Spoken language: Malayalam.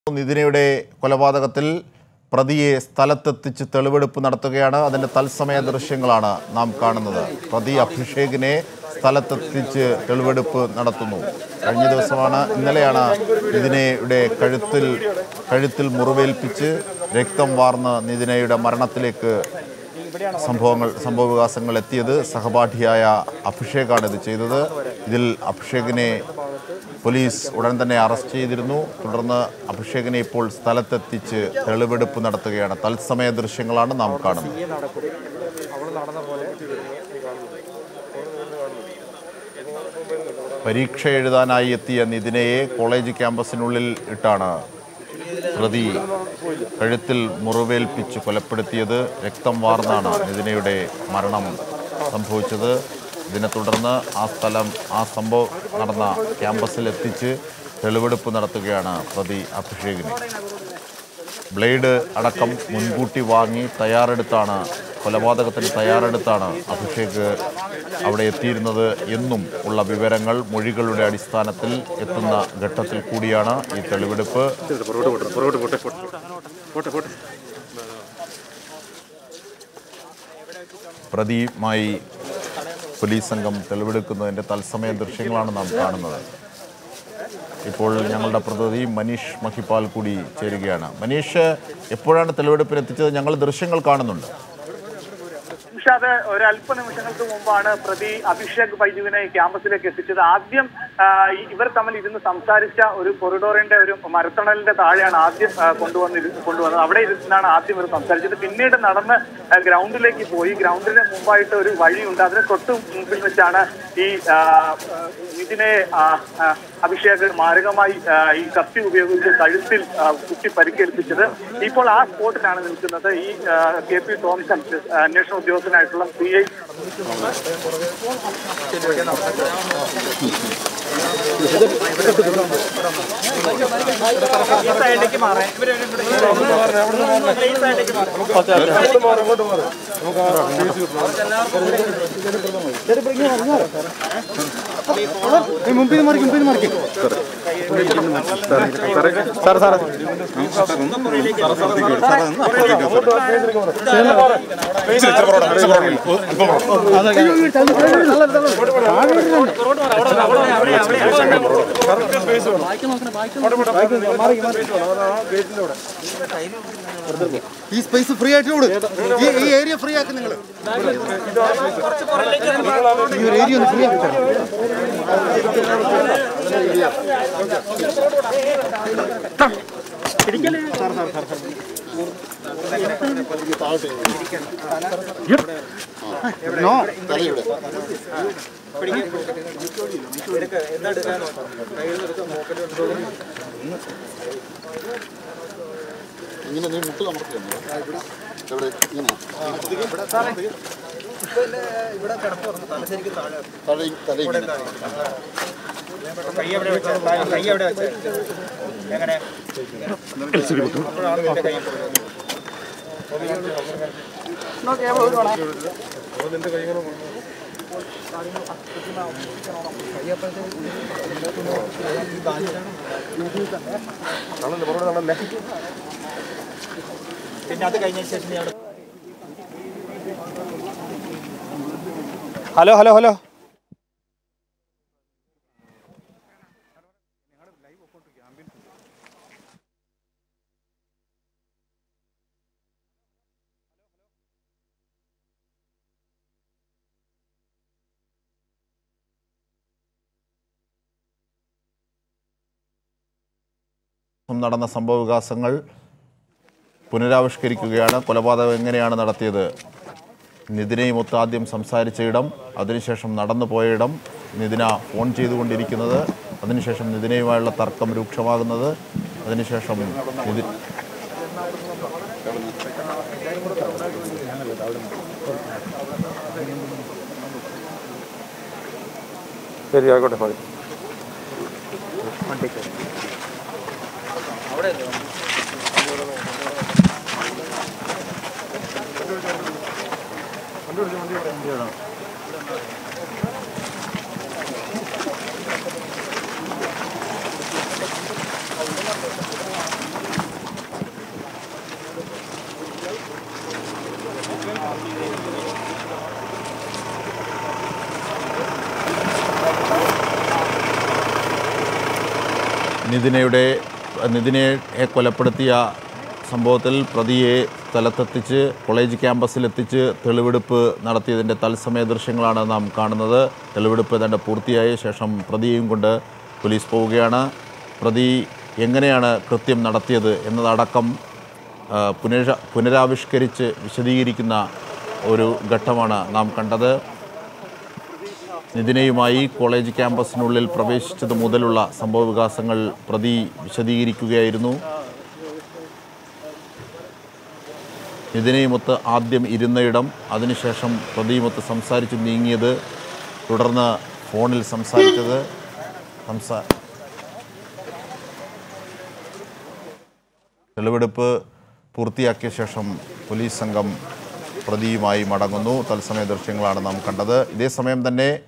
നിതിനയുടെ കൊലപാതകത്തിൽ പ്രതിയെ സ്ഥലത്തെത്തിച്ച് തെളിവെടുപ്പ് നടത്തുകയാണ് അതിൻ്റെ തത്സമയ ദൃശ്യങ്ങളാണ് നാം കാണുന്നത് പ്രതി അഭിഷേകിനെ സ്ഥലത്തെത്തിച്ച് തെളിവെടുപ്പ് നടത്തുന്നു കഴിഞ്ഞ ദിവസമാണ് ഇന്നലെയാണ് നിതിനയുടെ കഴുത്തിൽ കഴുത്തിൽ മുറിവേൽപ്പിച്ച് രക്തം വാർന്ന് നിതിനയുടെ മരണത്തിലേക്ക് സംഭവങ്ങൾ സംഭവവികാസങ്ങൾ എത്തിയത് സഹപാഠിയായ അഭിഷേകാണ് ഇത് ചെയ്തത് ഇതിൽ അഭിഷേകിനെ പോലീസ് ഉടൻ തന്നെ അറസ്റ്റ് ചെയ്തിരുന്നു തുടർന്ന് അഭിഷേകിനെ ഇപ്പോൾ സ്ഥലത്തെത്തിച്ച് തെളിവെടുപ്പ് നടത്തുകയാണ് തത്സമയ ദൃശ്യങ്ങളാണ് നാം കാണുന്നത് പരീക്ഷ എഴുതാനായി എത്തിയ നിതിനയെ കോളേജ് ക്യാമ്പസിനുള്ളിൽ ഇട്ടാണ് പ്രതി കഴുത്തിൽ മുറിവേൽപ്പിച്ച് കൊലപ്പെടുത്തിയത് രക്തം വാർന്നാണ് നിതിനയുടെ മരണം സംഭവിച്ചത് ഇതിനെ തുടർന്ന് ആ സ്ഥലം ആ സംഭവം നടന്ന ക്യാമ്പസിൽ എത്തിച്ച് തെളിവെടുപ്പ് നടത്തുകയാണ് പ്രതി അഭിഷേകിനെ ബ്ലേഡ് അടക്കം മുൻകൂട്ടി വാങ്ങി തയ്യാറെടുത്താണ് കൊലപാതകത്തിന് തയ്യാറെടുത്താണ് അഭിഷേക് അവിടെ എത്തിയിരുന്നത് എന്നും ഉള്ള വിവരങ്ങൾ മൊഴികളുടെ അടിസ്ഥാനത്തിൽ എത്തുന്ന ഘട്ടത്തിൽ കൂടിയാണ് ഈ തെളിവെടുപ്പ് പ്രതിയുമായി പോലീസ് സംഘം തെളിവെടുക്കുന്നതിൻ്റെ തത്സമയ ദൃശ്യങ്ങളാണ് നാം കാണുന്നത് ഇപ്പോൾ ഞങ്ങളുടെ പ്രതിനിധി മനീഷ് മഹിപ്പാൽ കൂടി ചേരുകയാണ് മനീഷ് എപ്പോഴാണ് തെളിവെടുപ്പിന് എത്തിച്ചത് ഞങ്ങൾ ദൃശ്യങ്ങൾ കാണുന്നുണ്ട് നിഷാദ് ഒരു അല്പ നിമിഷങ്ങൾക്ക് മുമ്പാണ് പ്രതി അഭിഷേക് ബൈജുവിനെ ക്യാമ്പസിലേക്ക് എത്തിച്ചത് ആദ്യം ആ, ഈ- ഇവർ തമ്മിൽ ഇരുന്ന് സംസാരിച്ച ഒരു കൊറിഡോറിന്റെ ഒരു മരത്തണലിന്റെ താഴെയാണ് ആദ്യം ആ, കൊണ്ടുവന്ന് ഇരു- കൊണ്ടുവന്നത് അവിടെ ഇരുന്നാണ് ആദ്യം ഇവർ സംസാരിച്ചത് പിന്നീട് നടന്ന് ആ, ഗ്രൗണ്ടിലേക്ക് പോയി ഗ്രൗണ്ടിന് മുമ്പായിട്ട് ഒരു വഴിയുണ്ട് അതിന് തൊട്ട് മുമ്പിൽ വെച്ചാണ് ഈ ആ, ആ, ഇതിനെ ആ, ആ, അഭിഷേക് മാരകമായി ആ, ഈ കത്തി ഉപയോഗിച്ച് കഴുത്തിൽ ആ, കുത്തി പരിക്കേൽപ്പിച്ചത് ഇപ്പോൾ ആ സ്പോട്ടിലാണ് നിൽക്കുന്നത് ഈ ആ, കെ പി തോമസൺ ആ, അന്വേഷണ ഉദ്യോഗസ്ഥനായിട്ടുള്ള സി ഐ മുമ്പിൽ നിന്ന് മറിക്കും മുമ്പിൽ നിന്ന് മറിക്കും സാർ സാർ ഈ സ്പേസ് ഫ്രീ ആയിട്ട് കൊടു ഈ ഈ ഏരിയ ഫ്രീ ആക്കി നിങ്ങൾ ഈ ഒരു ഏരിയ ഒന്ന് ഫ്രീ ആക്കി തരാം. നോ ഇങ്ങനെ നീ മുട്ട് അമർത്തിയാണ് എവിടെ ഇങ്ങനെ തല തല ഇങ്ങനെ ഹലോ ഹലോ ഹലോ നടന്ന സംഭവവികാസങ്ങൾ പുനരാവിഷ്കരിക്കുകയാണ് കൊലപാതകം എങ്ങനെയാണ് നടത്തിയത് നിതിനയുമൊത്ത് ആദ്യം സംസാരിച്ച ഇടം അതിനുശേഷം നടന്നു പോയ ഇടം നിതിന ഫോൺ ചെയ്തുകൊണ്ടിരിക്കുന്നത് അതിനുശേഷം നിതിനയുമായുള്ള തർക്കം രൂക്ഷമാകുന്നത് അതിനുശേഷം നിതി ശരി ആയിക്കോട്ടെ സോറി നിതിനയുടെ നിതിനയെ കൊലപ്പെടുത്തിയ സംഭവത്തിൽ പ്രതിയെ സ്ഥലത്തെത്തിച്ച് കോളേജ് ക്യാമ്പസിലെത്തിച്ച് തെളിവെടുപ്പ് നടത്തിയതിൻ്റെ തത്സമയ ദൃശ്യങ്ങളാണ് നാം കാണുന്നത് തെളിവെടുപ്പ് ഏതാണ്ട് പൂർത്തിയായ ശേഷം പ്രതിയെയും കൊണ്ട് പോലീസ് പോവുകയാണ് പ്രതി എങ്ങനെയാണ് കൃത്യം നടത്തിയത് എന്നതടക്കം ആ, പുനര പുനരാവിഷ്കരിച്ച് വിശദീകരിക്കുന്ന ഒരു ഘട്ടമാണ് നാം കണ്ടത് നിതിനയുമായി കോളേജ് ക്യാമ്പസിനുള്ളിൽ പ്രവേശിച്ചത് മുതലുള്ള സംഭവ വികാസങ്ങൾ പ്രതി വിശദീകരിക്കുകയായിരുന്നു നിതിനയുമൊത്ത് ആദ്യം ഇരുന്നയിടം അതിനുശേഷം പ്രതിയുമൊത്ത് സംസാരിച്ച് നീങ്ങിയത് തുടർന്ന് ഫോണിൽ സംസാരിച്ചത് സംസാ തെളിവെടുപ്പ് പൂർത്തിയാക്കിയ ശേഷം പോലീസ് സംഘം പ്രതിയുമായി മടങ്ങുന്നു തത്സമയ ദൃശ്യങ്ങളാണ് നാം കണ്ടത് ഇതേ സമയം തന്നെ